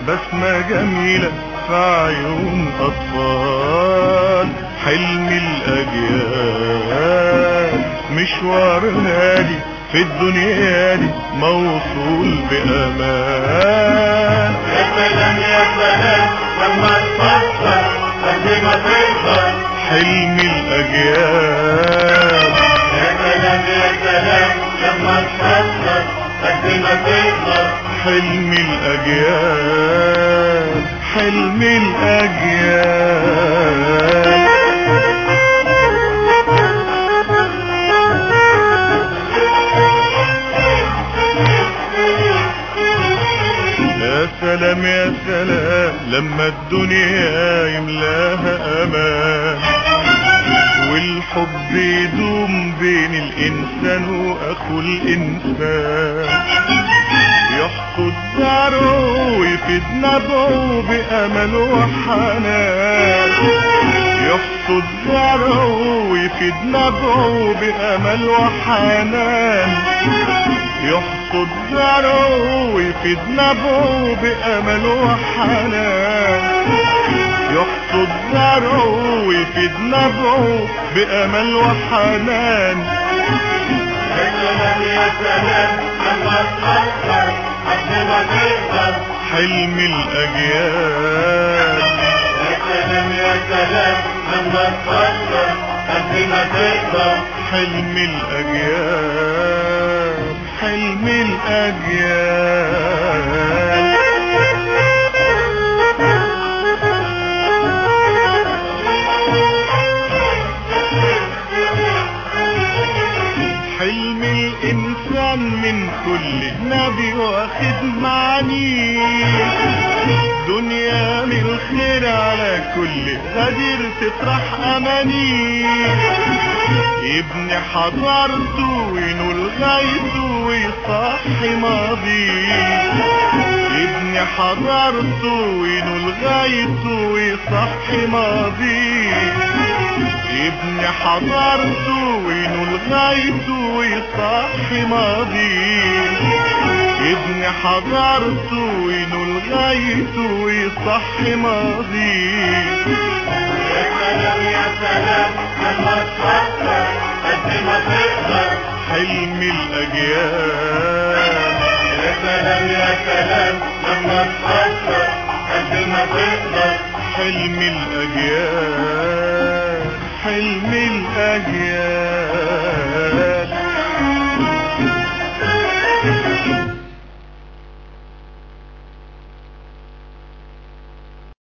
بسمة جميلة في عيون أطفال حلم الأجيال مشوار هادي في الدنيا دي موصول بأمان يا سلام يا سلام لما تفكر قد ما تقدر حلم الأجيال يا سلام يا سلام لما تفكر قد ما تقدر حلم الأجيال حلم الأجيال يا سلام يا سلام لما الدنيا يملاها امان والحب يدوم بين الانسان واخو الانسان يحصد زرعه ويفيد نبعه بامل وحنان يحصد زرعه ويفيد نبعه بامل وحنان يحصد زرعه ويفيد نبعه بأمل وحنان يحصد زرعه ويفيد نبعه بأمل وحنان يا سلام يا سلام لما تفكر قد ما تقدر حلم الأجيال يا سلام يا سلام لما تفكر قد ما تقدر حلم الأجيال حلم الأجيال حلم الإنسان من كل نبي واخد معني دنيا من الخير على كل غدير تطرح أماني يبني حضارته وينول غايته ويصحي ماضيه يبني حضارته وينول غايته ويصحي ماضيه يبني حضارته وينول غايته ويصحي ماضيه يبني حضارته وينول غايته ويصحي ماضيه يا سلام يا سلام لما تفكر قد ما تقدر حلم الأجيال يا سلام يا سلام لما تفكر قد ما تقدر حلم الأجيال حلم الأجيال